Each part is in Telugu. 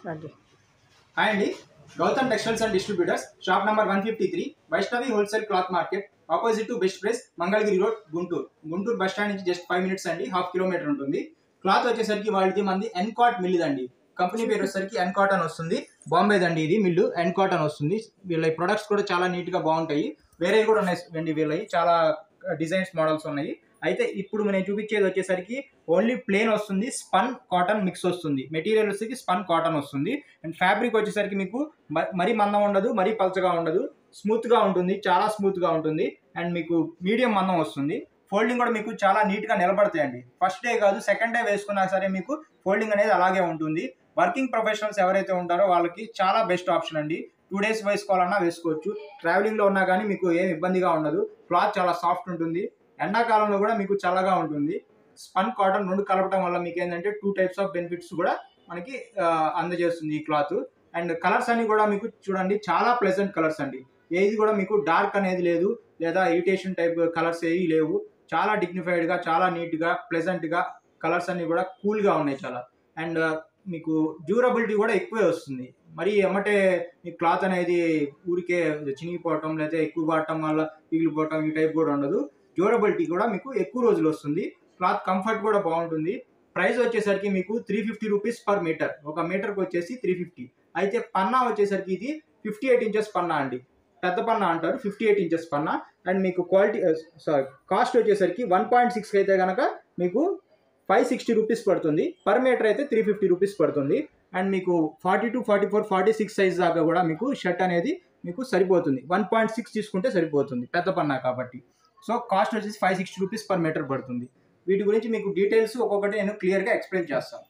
స్టార్ట్ చేయి హాయ్ అండి Gautam textiles and distributors shop number one fifty three Vaishnavi wholesale cloth market opposite to best place Mangalagiri road Guntur Guntur bus stand నుంచి జస్ట్ ఫైవ్ మినిట్స్ అండి హాఫ్ కిలోమీటర్ ఉంటుంది క్లాత్ వచ్చేసరికి వాళ్ళది మంది ఎన్కాట్ మిల్ అండి కంపెనీ పేరు వచ్చేసరికి ఎన్కాట్ అని వస్తుంది బాంబేదండి ఇది మిల్లు ఎన్కాట్ అని వస్తుంది వీళ్ళ ప్రొడక్ట్స్ కూడా చాలా నీట్గా బాగుంటాయి వేరే కూడా ఉన్నాయి అండి వీళ్ళవి చాలా డిజైన్స్ మోడల్స్ ఉన్నాయి అయితే ఇప్పుడు నేను చూపించేది వచ్చేసరికి ఓన్లీ ప్లేన్ వస్తుంది స్పన్ కాటన్ మిక్స్ వస్తుంది మెటీరియల్ వచ్చేసరికి స్పన్ కాటన్ వస్తుంది అండ్ ఫ్యాబ్రిక్ వచ్చేసరికి మీకు మ- మరీ మందం ఉండదు మరీ పలచగా ఉండదు స్మూత్గా ఉంటుంది చాలా స్మూత్గా ఉంటుంది అండ్ మీకు మీడియం మందం వస్తుంది ఫోల్డింగ్ కూడా మీకు చాలా నీట్గా నిలబడతాయండి ఫస్ట్ డే కాదు సెకండ్ డే వేసుకున్నా సరే మీకు ఫోల్డింగ్ అనేది అలాగే ఉంటుంది వర్కింగ్ ప్రొఫెషనల్స్ ఎవరైతే ఉంటారో వాళ్ళకి చాలా బెస్ట్ ఆప్షన్ అండి టూ డేస్ వేసుకోవాలన్నా వేసుకోవచ్చు ట్రావెలింగ్లో ఉన్నా కానీ మీకు ఏం ఇబ్బందిగా ఉండదు క్లాత్ చాలా సాఫ్ట్ ఉంటుంది ఎండాకాలంలో కూడా మీకు చల్లగా ఉంటుంది స్పన్ కాటన్ రెండు కలపడం వల్ల మీకు ఏంటంటే టూ టైప్స్ ఆఫ్ బెనిఫిట్స్ కూడా మనకి ఆ, అందజేస్తుంది ఈ క్లాత్ అండ్ కలర్స్ అన్ని కూడా మీకు చూడండి చాలా ప్లెజెంట్ కలర్స్ అండి ఏది కూడా మీకు డార్క్ అనేది లేదు లేదా ఇరిటేషన్ టైప్ కలర్స్ ఏవి లేవు చాలా డిగ్నిఫైడ్గా చాలా నీట్గా ప్లెజెంట్గా కలర్స్ అన్ని కూడా కూల్గా ఉన్నాయి చాలా అండ్ మీకు డ్యూరబిలిటీ కూడా ఎక్కువే వస్తుంది మరి ఎమ్మటే మీ క్లాత్ అనేది ఊరికే చినిగిపోవటం లేదా ఎక్కువ వాడటం వల్ల పిగిలిపోవటం ఈ టైప్ కూడా ఉండదు డ్యూరబిలిటీ కూడా మీకు ఎక్కువ రోజులు వస్తుంది క్లాత్ కంఫర్ట్ కూడా బాగుంటుంది ప్రైస్ వచ్చేసరికి మీకు three fifty rupees per metre ఒక మీటర్కి వచ్చేసి త్రీ ఫిఫ్టీ అయితే పన్నా వచ్చేసరికి ఇది ఫిఫ్టీ ఎయిట్ ఇంచెస్ పన్నా అండి పెద్ద పన్నా అంటారు ఫిఫ్టీ ఎయిట్ ఇంచెస్ పన్నా అండ్ మీకు క్వాలిటీ సారీ కాస్ట్ వచ్చేసరికి వన్ పాయింట్ సిక్స్ అయితే కనుక మీకు ఫైవ్ సిక్స్టీ రూపీస్ పడుతుంది పర్ మీటర్ అయితే త్రీ ఫిఫ్టీ రూపీస్ పడుతుంది అండ్ మీకు forty to forty four forty six size దాకా కూడా మీకు షర్ట్ అనేది మీకు సరిపోతుంది వన్ పాయింట్ సిక్స్ తీసుకుంటే సరిపోతుంది పెద్ద పన్నా కాబట్టి సో కాస్ట్ వచ్చేసి five sixty rupees per metre పడుతుంది వీటి గురించి మీకు డీటెయిల్స్ ఒక్కొక్కటి నేను క్లియర్గా ఎక్స్ప్లెయిన్ చేస్తాను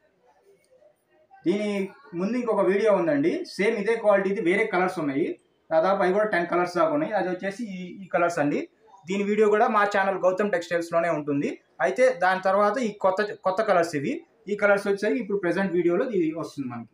దీని ముందు ఇంకొక వీడియో ఉందండి సేమ్ ఇదే క్వాలిటీది వేరే కలర్స్ ఉన్నాయి దాదాపు అవి కూడా టెన్ కలర్స్ దాకా ఉన్నాయి అది వచ్చేసి ఈ ఈ కలర్స్ అండి దీని వీడియో కూడా మా ఛానల్ గౌతమ్ టెక్స్టైల్స్లోనే ఉంటుంది అయితే దాని తర్వాత ఈ కొత్త కొత్త కలర్స్ ఇవి ఈ కలర్స్ వచ్చేసరికి ఇప్పుడు ప్రెసెంట్ వీడియోలో ఇది వస్తుంది మనకి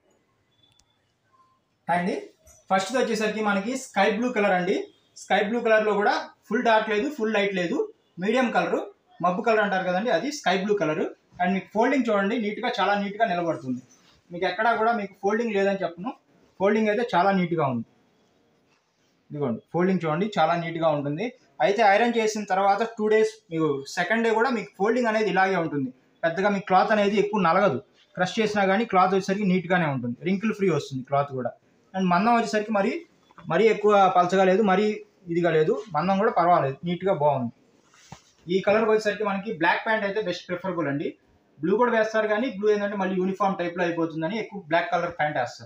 అండి ఫస్ట్ వచ్చేసరికి మనకి స్కై బ్లూ కలర్ అండి స్కై బ్లూ కలర్లో కూడా ఫుల్ డార్క్ లేదు ఫుల్ లైట్ లేదు మీడియం కలరు మబ్బు కలర్ అంటారు కదండి అది స్కై బ్లూ కలర్ అండ్ మీకు ఫోల్డింగ్ చూడండి నీట్గా చాలా నీట్గా నిలబడుతుంది మీకు ఎక్కడా కూడా మీకు ఫోల్డింగ్ లేదని చెప్పను ఫోల్డింగ్ అయితే చాలా నీట్గా ఉంది ఇదిగోండి ఫోల్డింగ్ చూడండి చాలా నీట్గా ఉంటుంది అయితే ఐరన్ చేసిన తర్వాత టూ డేస్ మీకు సెకండ్ డే కూడా మీకు ఫోల్డింగ్ అనేది ఇలాగే ఉంటుంది పెద్దగా మీ క్లాత్ అనేది ఎక్కువ నలగదు క్రష్ చేసినా కానీ క్లాత్ వచ్చేసరికి నీట్గానే ఉంటుంది రింకిల్ ఫ్రీ వస్తుంది క్లాత్ కూడా అండ్ మందం వచ్చేసరికి మరి మరీ ఎక్కువ పలచగా లేదు మరీ ఇదిగా లేదు మందం కూడా పర్వాలేదు నీట్గా బాగుంది ఈ కలర్ వచ్చేసరికి మనకి బ్లాక్ ప్యాంట్ అయితే బెస్ట్ ప్రిఫరబుల్ అండి బ్లూ కూడా వేస్తారు కానీ బ్లూ ఏంటంటే మళ్ళీ యూనిఫామ్ టైప్లో అయిపోతుందని ఎక్కువ బ్లాక్ కలర్ ప్యాంట్ వేస్తారు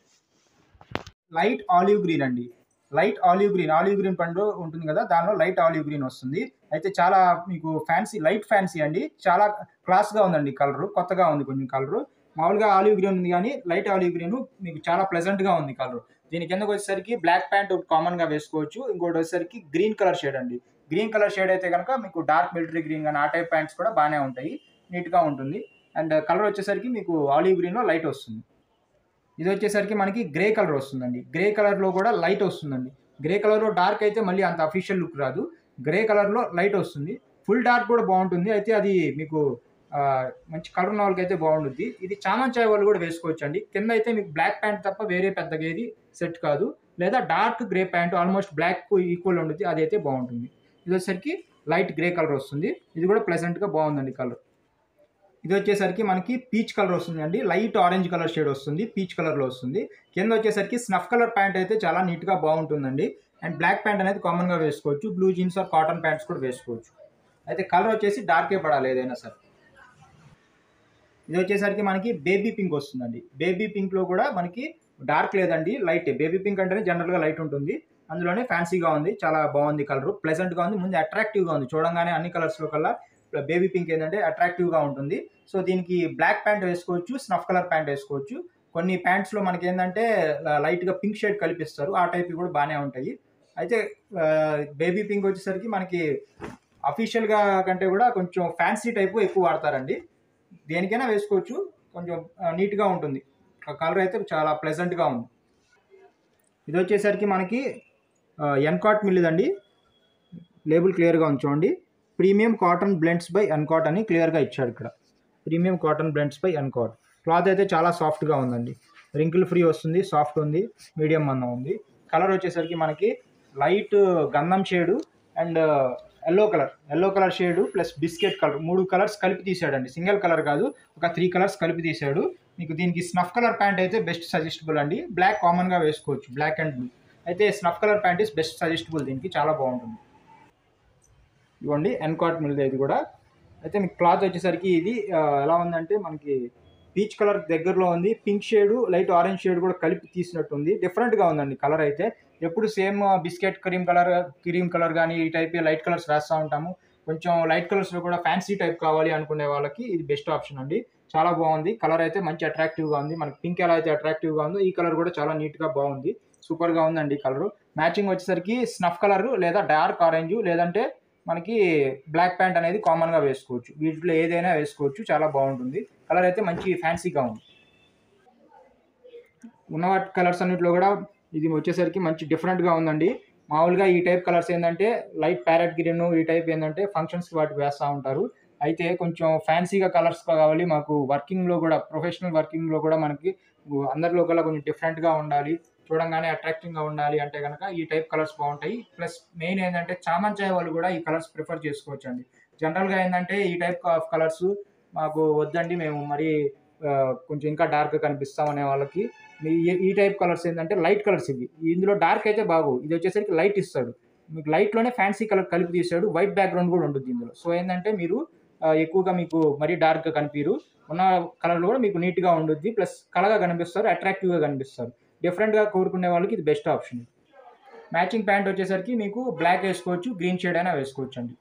లైట్ ఆలివ్ గ్రీన్ అండి light olive green olive green పండు ఉంటుంది కదా దానిలో లైట్ ఆలివ్ గ్రీన్ వస్తుంది అయితే చాలా మీకు ఫ్యాన్సీ లైట్ ఫ్యాన్సీ అండి చాలా క్లాస్గా ఉందండి కలరు కొత్తగా ఉంది కొంచెం కలరు మామూలుగా ఆలివ్ గ్రీన్ ఉంది కానీ లైట్ ఆలివ్ గ్రీన్ మీకు చాలా ప్లెజెంట్గా ఉంది కలర్ దీని కిందకి వచ్చేసరికి బ్లాక్ ప్యాంట్ కామన్గా వేసుకోవచ్చు ఇంకోటి వచ్చేసరికి గ్రీన్ కలర్ షేడ్ అండి గ్రీన్ కలర్ షేడ్ అయితే కనుక మీకు డార్క్ మిలిటరీ గ్రీన్ కానీ ఆ టైప్ ప్యాంట్స్ కూడా బాగానే ఉంటాయి నీట్గా ఉంటుంది అండ్ కలర్ వచ్చేసరికి మీకు ఆలివ్ గ్రీన్లో లైట్ వస్తుంది ఇది వచ్చేసరికి మనకి గ్రే కలర్ వస్తుందండి గ్రే కలర్లో కూడా లైట్ వస్తుందండి గ్రే కలర్లో డార్క్ అయితే మళ్ళీ అంత అఫీషియల్ లుక్ రాదు గ్రే కలర్లో లైట్ వస్తుంది ఫుల్ డార్క్ కూడా బాగుంటుంది అయితే అది మీకు ఆ, మంచి కలర్ ఉన్న వాళ్ళకి అయితే బాగుంటుంది ఇది చామన్ చాయ్ వాళ్ళు కూడా వేసుకోవచ్చు అండి కింద అయితే మీకు బ్లాక్ ప్యాంట్ తప్ప వేరే పెద్దగా ఏది సెట్ కాదు లేదా dark grey pant almost black equal ఉంటుంది అది అయితే బాగుంటుంది ఇది వచ్చేసరికి లైట్ గ్రే కలర్ వస్తుంది ఇది కూడా ప్లెజెంట్గా బాగుందండి కలర్ ఇది వచ్చేసరికి మనకి పీచ్ కలర్ వస్తుంది అండి లైట్ ఆరెంజ్ కలర్ షేడ్ వస్తుంది పీచ్ కలర్లో వస్తుంది కింద వచ్చేసరికి స్నఫ్ కలర్ ప్యాంట్ అయితే చాలా నీట్గా బాగుంటుందండి అండ్ బ్లాక్ ప్యాంట్ అనేది కామన్గా వేసుకోవచ్చు blue jeans or cotton pants కూడా వేసుకోవచ్చు అయితే కలర్ వచ్చేసి డార్కే పడాలి ఏదైనా సరే ఇది వచ్చేసరికి మనకి బేబీ పింక్ వస్తుందండి బేబీ పింక్లో కూడా మనకి డార్క్ లేదండి లైట్ బేబీ పింక్ అంటేనే జనరల్గా లైట్ ఉంటుంది అందులోనే ఫ్యాన్సీగా ఉంది చాలా బాగుంది కలర్ ప్లెజెంట్గా ఉంది ముందు అట్రాక్టివ్గా ఉంది చూడంగానే అన్ని కలర్స్లో కల్లా బేబీ పింక్ ఏంటంటే అట్రాక్టివ్గా ఉంటుంది సో దీనికి బ్లాక్ ప్యాంట్ వేసుకోవచ్చు స్నఫ్ కలర్ ప్యాంట్ వేసుకోవచ్చు కొన్ని ప్యాంట్స్లో మనకి ఏంటంటే లైట్గా పింక్ షేడ్ కల్పిస్తారు ఆ టైప్ కూడా బాగానే ఉంటాయి అయితే బేబీ పింక్ వచ్చేసరికి మనకి అఫీషియల్గా కంటే కూడా కొంచెం ఫ్యాన్సీ టైపు ఎక్కువ వాడతారండి దేనికైనా వేసుకోవచ్చు కొంచెం నీట్గా ఉంటుంది కలర్ అయితే చాలా ప్లెజెంట్గా ఉంది ఇది వచ్చేసరికి మనకి ఎన్కాట్ మిల్ ఇదండి లేబుల్ క్లియర్గా ఉంది చూడండి premium cotton blends by uncut అని క్లియర్గా ఇచ్చాడు ఇక్కడ premium cotton blends by uncut cloth అయితే చాలా సాఫ్ట్గా ఉందండి రింకిల్ ఫ్రీ వస్తుంది సాఫ్ట్ ఉంది మీడియం మందం ఉంది కలర్ వచ్చేసరికి మనకి లైట్ గంధం shade and yellow colour yellow colour shade plus biscuit colour మూడు కలర్స్ కలిపి తీసాడండి సింగిల్ కలర్ కాదు ఒక త్రీ కలర్స్ కలిపి తీసాడు మీకు దీనికి స్నఫ్ కలర్ ప్యాంట్ అయితే బెస్ట్ సజెస్టబుల్ అండి బ్లాక్ కామన్గా వేసుకోవచ్చు బ్లాక్ అండ్ బ్లూ అయితే snuff colour pant is best suggestable దీనికి చాలా బాగుంటుంది ఇవ్వండి ఎన్కాట్ మిల్దే ఇది కూడా అయితే మీకు క్లాత్ వచ్చేసరికి ఇది ఆ, ఎలా ఉందంటే మనకి పీచ్ కలర్ దగ్గరలో ఉంది pink shade light orange shade కూడా కలిపి తీసినట్టు ఉంది డిఫరెంట్గా ఉందండి కలర్ అయితే ఎప్పుడు same biscuit cream colour cream colour కానీ ఈ టైప్ లైట్ కలర్స్ వేస్తూ ఉంటాము కొంచెం లైట్ కలర్స్లో కూడా ఫ్యాన్సీ టైప్ కావాలి అనుకునే వాళ్ళకి ఇది బెస్ట్ ఆప్షన్ అండి చాలా బాగుంది కలర్ అయితే మంచి అట్రాక్టివ్గా ఉంది మనకి పింక్ ఎలా అయితే అట్రాక్టివ్గా ఉందో ఈ కలర్ కూడా చాలా నీట్గా బాగుంది సూపర్గా ఉందండి కలర్ మ్యాచింగ్ వచ్చేసరికి స్నఫ్ కలర్ లేదా డార్క్ ఆరెంజ్ లేదంటే మనకి బ్లాక్ ప్యాంట్ అనేది కామన్గా వేసుకోవచ్చు వీటిలో ఏదైనా వేసుకోవచ్చు చాలా బాగుంటుంది కలర్ అయితే మంచి ఫ్యాన్సీగా ఉంది ఉన్న వాటి కలర్స్ అన్నింటిలో కూడా ఇది వచ్చేసరికి మంచి డిఫరెంట్గా ఉందండి మామూలుగా ఈ టైప్ కలర్స్ ఏంటంటే లైట్ ప్యారెట్ గ్రీన్ ఈ టైప్ ఏంటంటే ఫంక్షన్స్కి వాటికి వేస్తూ ఉంటారు అయితే కొంచెం ఫ్యాన్సీగా కలర్స్ కావాలి మాకు వర్కింగ్లో కూడా ప్రొఫెషనల్ వర్కింగ్లో కూడా మనకి అందరిలో కల్లా కొంచెం డిఫరెంట్గా ఉండాలి చూడంగానే అట్రాక్టింగ్గా ఉండాలి అంటే కనుక ఈ టైప్ కలర్స్ బాగుంటాయి ప్లస్ మెయిన్ ఏంటంటే చామన్ చాయ్ వాళ్ళు కూడా ఈ కలర్స్ ప్రిఫర్ చేసుకోవచ్చు అండి జనరల్గా ఏంటంటే ఈ టైప్ ఆఫ్ కలర్స్ మాకు వద్దండి మేము మరి ఆ, కొంచెం ఇంకా డార్క్గా కనిపిస్తాం అనే వాళ్ళకి మీ ఈ- ఈ టైప్ కలర్స్ ఏంటంటే లైట్ కలర్స్ ఇవి ఇందులో డార్క్ అయితే బాగు ఇది వచ్చేసరికి లైట్ ఇస్తాడు మీకు లైట్లోనే ఫ్యాన్సీ కలర్ కలిపి తీసాడు వైట్ బ్యాక్గ్రౌండ్ కూడా ఉంటుంది ఇందులో సో ఏంటంటే మీరు ఆ, ఎక్కువగా మీకు మరీ డార్క్గా కనిపించరు ఉన్న కలర్లు కూడా మీకు నీట్గా ఉంటుంది ప్లస్ కలగా కనిపిస్తారు అట్రాక్టివ్గా కనిపిస్తారు డిఫరెంట్గా కోరుకునే వాళ్ళకి ఇది బెస్ట్ ఆప్షన్ మ్యాచింగ్ ప్యాంట్ వచ్చేసరికి మీకు బ్లాక్ వేసుకోవచ్చు గ్రీన్ షేడ్ అయినా వేసుకోవచ్చు అండి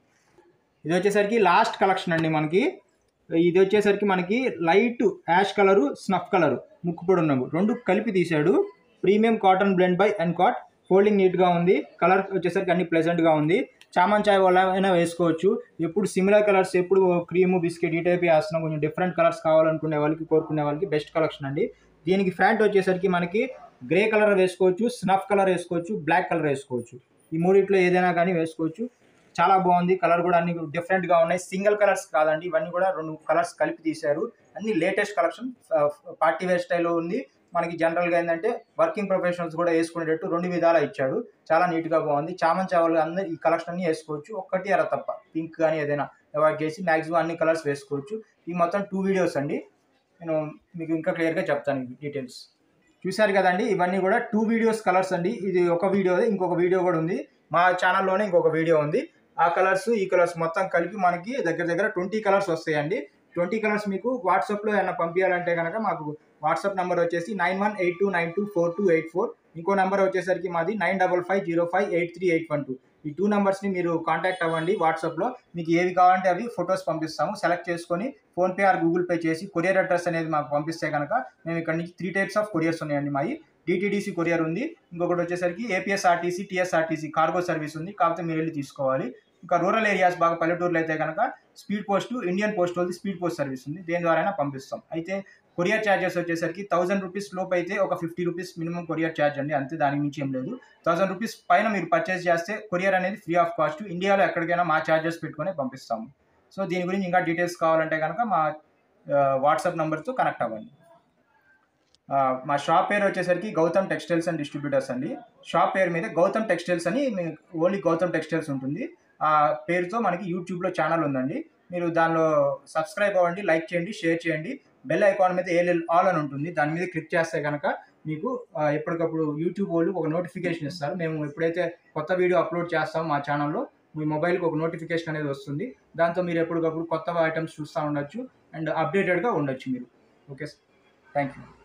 ఇది వచ్చేసరికి లాస్ట్ కలెక్షన్ అండి మనకి ఇది వచ్చేసరికి మనకి light ash colour snuff colour ముక్కు పొడి ఉన్నవి రెండు కలిపి తీశాడు premium cotton blend by uncut folding నీట్గా ఉంది కలర్ వచ్చేసరికి అన్ని ప్లెజెంట్గా ఉంది చామన్ చాయ్ వల్ల అయినా వేసుకోవచ్చు ఎప్పుడు సిమిలర్ కలర్స్ ఎప్పుడు క్రీమ్ బిస్కెట్ ఈ టైప్ వేస్తున్నాం కొంచెం డిఫరెంట్ కలర్స్ కావాలనుకునే వాళ్ళకి కోరుకునే వాళ్ళకి బెస్ట్ కలెక్షన్ అండి దీనికి ఫ్యాంట్ వచ్చేసరికి మనకి గ్రే కలర్ వేసుకోవచ్చు స్నఫ్ కలర్ వేసుకోవచ్చు బ్లాక్ కలర్ వేసుకోవచ్చు ఈ మూడిట్లో ఏదైనా కానీ వేసుకోవచ్చు చాలా బాగుంది కలర్ కూడా అన్ని డిఫరెంట్గా ఉన్నాయి సింగిల్ కలర్స్ కాదండి ఇవన్నీ కూడా రెండు కలర్స్ కలిపి తీశారు అన్ని లేటెస్ట్ కలెక్షన్ పార్టీ వేర్ స్టైల్లో ఉంది మనకి జనరల్గా ఏంటంటే వర్కింగ్ ప్రొఫెషనల్స్ కూడా వేసుకునేటట్టు రెండు విధాలా ఇచ్చాడు చాలా నీట్గా బాగుంది చామన్ చావల్ అందరూ ఈ కలెక్షన్ అన్ని వేసుకోవచ్చు ఒక్కటి అర తప్ప పింక్ కానీ ఏదైనా అవాయిడ్ చేసి మ్యాక్సిమం అన్ని కలర్స్ వేసుకోవచ్చు ఈ మొత్తం టూ వీడియోస్ అండి నేను మీకు ఇంకా క్లియర్గా చెప్తాను ఈ డీటెయిల్స్ చూశారు కదండి ఇవన్నీ కూడా టూ వీడియోస్ కలర్స్ అండి ఇది ఒక వీడియో ఇంకొక వీడియో కూడా ఉంది మా ఛానల్లోనే ఇంకొక వీడియో ఉంది ఆ కలర్స్ ఈ కలర్స్ మొత్తం కలిపి మనకి దగ్గర దగ్గర ట్వంటీ కలర్స్ వస్తాయండి ట్వంటీ కలర్స్ మీకు వాట్సాప్లో ఏమైనా పంపించాలంటే కనుక మాకు వాట్సాప్ నెంబర్ వచ్చేసి nine one eight two nine two four two eight four ఇంకో నెంబర్ వచ్చేసరికి మాది nine double five zero five eight three eight one two ఈ టూ నెంబర్స్ని మీరు కాంటాక్ట్ అవ్వండి వాట్సాప్లో మీకు ఏవి కావాలంటే అవి ఫొటోస్ పంపిస్తాము సెలెక్ట్ చేసుకొని ఫోన్పే ఆర్ గూగుల్ పే చేసి కొరియర్ అడ్రస్ అనేది మాకు పంపిస్తే కనుక మేము ఇక్కడ నుంచి త్రీ టైప్స్ ఆఫ్ కొరియర్స్ ఉన్నాయండి మావి డిటీడీసీ కొరియర్ ఉంది ఇంకొకటి వచ్చేసరికి ఏపీఎస్ఆర్టీసీ టీఎస్ఆర్టీసీ కార్గో సర్వీస్ ఉంది కాకపోతే మీరు వెళ్ళి తీసుకోవాలి ఇంకా రూరల్ ఏరియాస్ బాగా పల్లెటూరులో అయితే కనుక స్పీడ్ పోస్ట్ ఇండియన్ పోస్ట్ వాళ్ళది స్పీడ్ పోస్ట్ సర్వీస్ ఉంది దేని ద్వారా పంపిస్తాం అయితే కొరియర్ ఛార్జెస్ వచ్చేసరికి థౌసండ్ రూపీస్ లోపు అయితే ఒక fifty rupees minimum courier charge అండి అంతే దానికి మించి ఏం లేదు థౌసండ్ రూపీస్ పైన మీరు పర్చేస్ చేస్తే కొరియర్ అనేది ఫ్రీ ఆఫ్ కాస్ట్ ఇండియాలో ఎక్కడికైనా మా ఛార్జెస్ పెట్టుకొని పంపిస్తాము సో దీని గురించి ఇంకా డీటెయిల్స్ కావాలంటే కనుక మా వాట్సాప్ నెంబర్తో కనెక్ట్ అవ్వండి ఆ, మా షాప్ పేరు వచ్చేసరికి గౌతమ్ టెక్స్టైల్స్ అండ్ డిస్ట్రిబ్యూటర్స్ అండి షాప్ పేరు మీద గౌతమ్ టెక్స్టైల్స్ అని ఓన్లీ గౌతమ్ టెక్స్టైల్స్ ఉంటుంది ఆ పేరుతో మనకి యూట్యూబ్లో ఛానల్ ఉందండి మీరు దానిలో సబ్స్క్రైబ్ అవ్వండి లైక్ చేయండి షేర్ చేయండి బెల్ ఐకాన్ మీద ఏఎల్ ఆల్ అని ఉంటుంది దాని మీద క్లిక్ చేస్తే కనుక మీకు ఆ, ఎప్పటికప్పుడు యూట్యూబ్ వాళ్ళు ఒక నోటిఫికేషన్ ఇస్తారు మేము ఎప్పుడైతే కొత్త వీడియో అప్లోడ్ చేస్తామో మా ఛానల్లో మీ మొబైల్కి ఒక నోటిఫికేషన్ అనేది వస్తుంది దాంతో మీరు ఎప్పటికప్పుడు కొత్త ఐటమ్స్ చూస్తూ ఉండొచ్చు అండ్ అప్డేటెడ్గా ఉండొచ్చు మీరు ఓకే థ్యాంక్ యూ